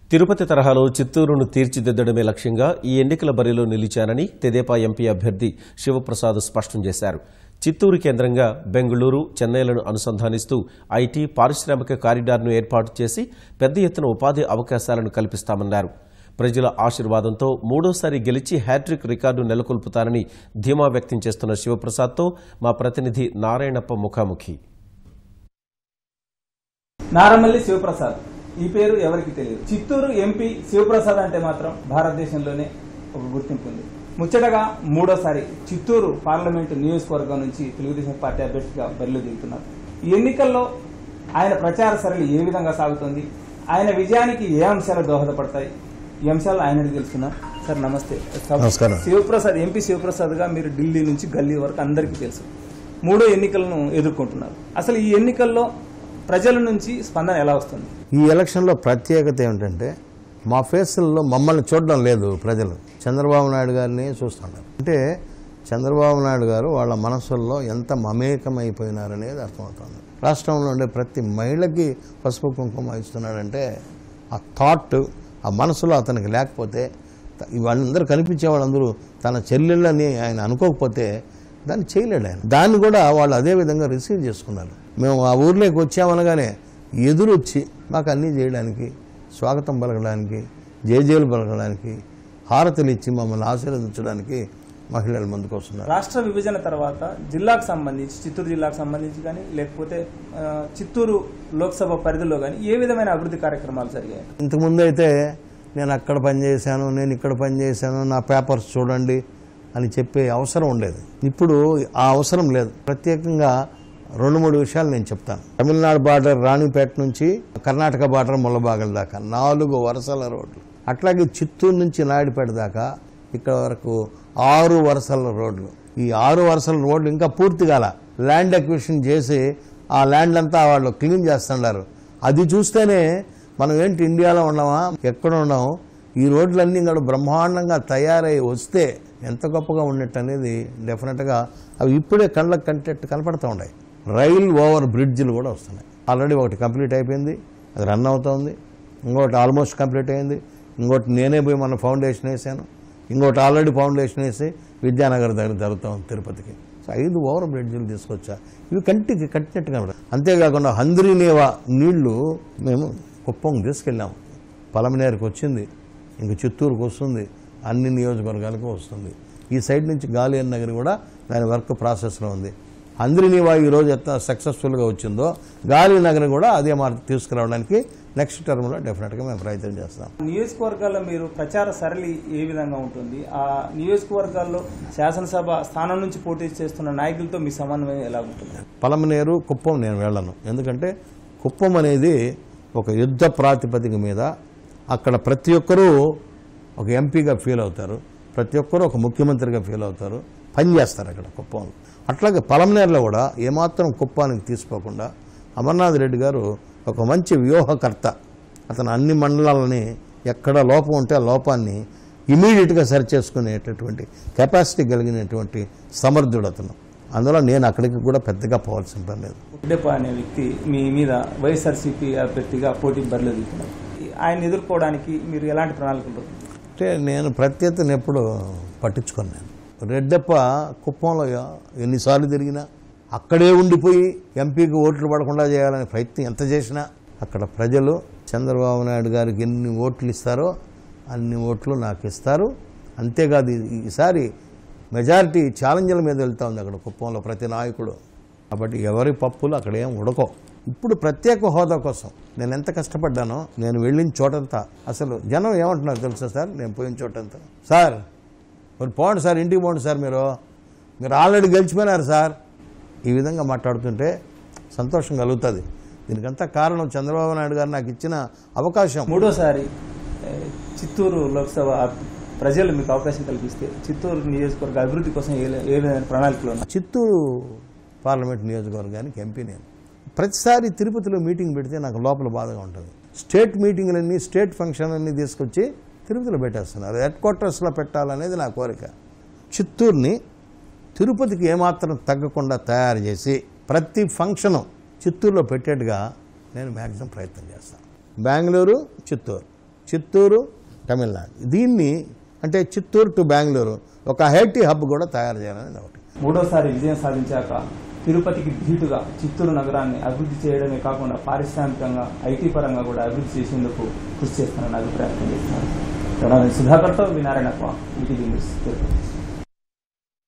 తిరుపతి తరహాలో చిత్తూరును తీర్చిదిద్దడమే లక్ష్యంగా ఈ ఎన్నికల బరిలో నిలిచానని తెదేపా ఎంపీ అభ్యర్థి శివప్రసాద్ స్పష్టం చేశారు చిత్తూరు కేంద్రంగా బెంగళూరు చెన్నైలను అనుసంధానిస్తూ ఐటీ పారిశ్రామిక కారిడార్ను ఏర్పాటు చేసి పెద్ద ఎత్తున ఉపాధి అవకాశాలను కల్పిస్తామన్నారు ప్రజల ఆశీర్వాదంతో మూడోసారి గెలిచి హ్యాట్రిక్ రికార్డు నెలకొల్పుతానని ధీమా వ్యక్తం చేస్తున్న శివప్రసాద్తో మా ప్రతినిధి నారాయణప్ప ముఖాముఖి నారమల్లి శివప్రసాద్ ఈ పేరు ఎవరికి తెలియదు చిత్తూరు ఎంపీ శివప్రసాద్ అంటే మాత్రం భారతదేశంలోనే ఒక గుర్తింపు ఉంది ముచ్చటగా మూడోసారి చిత్తూరు పార్లమెంటు నియోజకవర్గం నుంచి తెలుగుదేశం పార్టీ అభ్యర్థిగా బరిలో దిగుతున్నారు ఈ ఎన్నికల్లో ఆయన ప్రచార సరళి ఏ విధంగా సాగుతుంది ఆయన విజయానికి ఏ అంశాలు దోహదపడతాయి ఈ అంశాలు ఆయన తెలుసుకున్నాం సార్ నమస్తే నమస్కారం. శివప్రసాద్ ఎంపీ శివప్రసాద్ గా మీరు ఢిల్లీ నుంచి గల్లీ వరకు అందరికీ తెలుసు మూడో ఎన్నికలను ఎదుర్కొంటున్నారు అసలు ఈ ఎన్నికల్లో ప్రజల నుంచి స్పందన ఎలా వస్తుంది ఈ ఎలక్షన్లో ప్రత్యేకత ఏమిటంటే మా ఫేసుల్లో మమ్మల్ని చూడడం లేదు ప్రజలు చంద్రబాబు నాయుడు గారిని చూస్తున్నారు అంటే చంద్రబాబు నాయుడు గారు వాళ్ళ మనసుల్లో ఎంత మమేకమైపోయినారనేది అర్థమవుతుంది రాష్ట్రంలో ఉండే ప్రతి మహిళకి పసుపు కుంకుమ ఇస్తున్నాడంటే ఆ థాట్ ఆ మనసులో అతనికి లేకపోతే త- వాళ్ళందరూ కనిపించే వాళ్ళందరూ తన చెల్లెళ్ళని ఆయన అనుకోకపోతే దాన్ని చేయలేడు ఆయన దాన్ని కూడా వాళ్ళు అదే విధంగా రిసీవ్ చేసుకున్నారు మేము ఆ ఊర్లోకి వచ్చామనగానే ఎదురొచ్చి మాకు అన్నీ చేయడానికి స్వాగతం పలకడానికి జేజేలు పలకడానికి హారతులు ఇచ్చి మమ్మల్ని ఆశీర్వదించడానికి మహిళలు ముందుకు వస్తున్నారు రాష్ట్ర విభజన తర్వాత జిల్లాకు సంబంధించి చిత్తూరు జిల్లాకు సంబంధించి కానీ లేకపోతే ఆ, చిత్తూరు లోక్సభ పరిధిలో కానీ ఏ విధమైన అభివృద్ధి కార్యక్రమాలు జరిగాయి ఇంతకుముందు అయితే నేను అక్కడ పనిచేశాను నేను ఇక్కడ పనిచేశాను నా పేపర్స్ చూడండి అని చెప్పే అవసరం ఉండేది ఇప్పుడు ఆ అవసరం లేదు ప్రత్యేకంగా రెండు మూడు విషయాలు నేను చెప్తాను తమిళనాడు బార్డర్ రాణిపేట నుంచి కర్ణాటక బార్డర్ ముల్లబాగల దాకా నాలుగు వరుసల రోడ్లు అట్లాగే చిత్తూరు నుంచి నాయుడుపేట దాకా ఇక్కడ వరకు ఆరు వరుసల రోడ్లు ఈ ఆరు వరుసల రోడ్లు ఇంకా పూర్తి కాల ల్యాండ్ అక్విజిషన్ చేసి ఆ ల్యాండ్ అంతా వాళ్ళు క్లీన్ చేస్తున్నారు అది చూస్తేనే మనం ఏంటి ఇండియాలో ఉన్నామా ఎక్కడ ఉన్నాం ఈ రోడ్లన్నీ కూడా బ్రహ్మాండంగా తయారై వస్తే ఎంత గొప్పగా ఉన్నట్టు అనేది డెఫినెట్గా అవి ఇప్పుడే కళ్ళకు కంటెట్టు కనపడుతూ ఉన్నాయి రైల్ ఓవర్ బ్రిడ్జ్లు కూడా వస్తున్నాయి ఆల్రెడీ ఒకటి కంప్లీట్ అయిపోయింది అది రన్ అవుతోంది ఇంకోటి ఆల్మోస్ట్ కంప్లీట్ అయింది ఇంకోటి నేనే పోయి మన ఫౌండేషన్ వేసాను ఇంకోటి ఆల్రెడీ ఫౌండేషన్ వేసి విద్యానగర్ దగ్గర జరుగుతాం తిరుపతికి సో ఐదు ఓవర్ బ్రిడ్జ్లు తీసుకొచ్చా ఇవి కంటికి కట్టినట్టుగా ఉన్నాయి అంతేకాకుండా హంద్రీనేవా నీళ్లు మేము కుప్పం తీసుకెళ్ళాము పలమనేరుకు వచ్చింది ఇంక చిత్తూరుకు వస్తుంది అన్ని నియోజకవర్గాలకు వస్తుంది ఈ సైడ్ నుంచి గాలియన్ నగర్ కూడా దాని వర్క్ ప్రాసెస్లో ఉంది హంద్రీనివా ఈరోజు ఎంత సక్సెస్ఫుల్గా వచ్చిందో గాలి నగర్ కూడా అదే మార్పు తీసుకురావడానికి నెక్స్ట్ టర్మ్లో డెఫినెట్గా మేము ప్రయత్నం చేస్తాం నియోజకవర్గాల్లో మీరు ప్రచార సరళి ఏ విధంగా ఉంటుంది ఆ నియోజకవర్గాల్లో శాసనసభ స్థానం నుంచి పోటీ చేస్తున్న నాయకులతో మీ సమన్వయం ఎలా ఉంటుంది పలమనేరు కుప్పం నేను వెళ్ళను ఎందుకంటే కుప్పం అనేది ఒక యుద్ధ ప్రాతిపదిక మీద అక్కడ ప్రతి ఒక్కరూ ఒక ఎంపీగా ఫీల్ అవుతారు ప్రతి ఒక్కరూ ఒక ముఖ్యమంత్రిగా ఫీల్ అవుతారు పని చేస్తారు అక్కడ కుప్పంలో అట్లాగే పలమనేరులో కూడా ఏమాత్రం కుప్పానికి తీసుకోకుండా అమర్నాథ్ రెడ్డి గారు ఒక మంచి వ్యూహకర్త అతను అన్ని మండలాలని ఎక్కడ లోపం ఉంటే ఆ లోపాన్ని ఇమీడియట్గా సరి చేసుకునేటటువంటి కెపాసిటీ కలిగినటువంటి సమర్థుడు అతను అందులో నేను అక్కడికి కూడా పెద్దగా పోవాల్సిన పని లేదు రెడ్డప్ప అనే వ్యక్తి మీ మీద వైఎస్ఆర్సీపీ అభ్యర్థిగా పోటీ బరిలో దిగుతున్నారు ఆయన ఎదుర్కోవడానికి మీరు ఎలాంటి ప్రణాళికలు అంటే నేను ప్రత్యేకతను ఎప్పుడు పట్టించుకోను నేను రెడ్డప్ప కుప్పంలో ఎన్నిసార్లు తిరిగినా అక్కడే ఉండిపోయి ఎంపీకి ఓట్లు పడకుండా చేయాలనే ప్రయత్నం ఎంత చేసినా అక్కడ ప్రజలు చంద్రబాబు నాయుడు గారికి ఎన్ని ఓట్లు ఇస్తారో అన్ని ఓట్లు నాకు ఇస్తారు అంతేకాదు ఈ- ఈసారి మెజారిటీ ఛాలెంజ్ల మీద వెళ్తా ఉంది అక్కడ కుప్పంలో ప్రతి నాయకుడు కాబట్టి ఎవరి పప్పులు అక్కడ ఏం ఉడకో ఇప్పుడు ప్రత్యేక హోదా కోసం నేను ఎంత కష్టపడ్డానో నేను వెళ్ళిన చోటంతా అసలు జనం ఏమంటున్నారు తెలుసా సార్ నేను పోయిన చోటంతా సార్ మరి పోండి సార్ ఇంటికి పోండి సార్ మీరు మీరు ఆల్రెడీ గెలిచిపోయినారు సార్ ఈ విధంగా మాట్లాడుతుంటే సంతోషం కలుగుతుంది దీనికంతా కారణం చంద్రబాబు నాయుడు గారు నాకు ఇచ్చిన అవకాశం మూడోసారి ఏ, చిత్తూరు లోక్సభ ప్రజలు మీకు అవకాశం కల్పిస్తే చిత్తూరు నియోజకవర్గ అభివృద్ధి కోసం ఏ ఏ విధమైన ప్రణాళికలు ఉన్నాయి చిత్తూరు పార్లమెంట్ నియోజకవర్గానికి ఎంపీ నేను ప్రతిసారి తిరుపతిలో మీటింగ్ పెడితే నాకు లోపల బాధగా ఉంటుంది స్టేట్ మీటింగ్లన్నీ స్టేట్ ఫంక్షన్లన్నీ తీసుకొచ్చి తిరుపతిలో పెట్టేస్తున్నారు హెడ్ క్వార్టర్స్లో పెట్టాలనేది నా కోరిక చిత్తూరుని తిరుపతికి ఏమాత్రం తగ్గకుండా తయారు చేసి ప్రతి ఫంక్షను చిత్తూరులో పెట్టేట్టుగా నేను మ్యాక్సిమం ప్రయత్నం చేస్తాను బెంగళూరు చిత్తూరు చిత్తూరు తమిళనాడు దీన్ని అంటే చిత్తూరు టు బెంగళూరు ఒక ఐటీ హబ్ కూడా తయారు చేయాలని ఒకటి మూడోసారి విజయం సాధించాక తిరుపతికి ధీటుగా చిత్తూరు నగరాన్ని అభివృద్ధి చేయడమే కాకుండా పారిశ్రామికంగా ఐటీ పరంగా కూడా అభివృద్ధి చేసేందుకు కృషి చేస్తానని అభిప్రాయం తెలియజేస్తున్నారు సుధాకర్తో వినారాయణ ఈటీవీ న్యూస్ తిరుపతి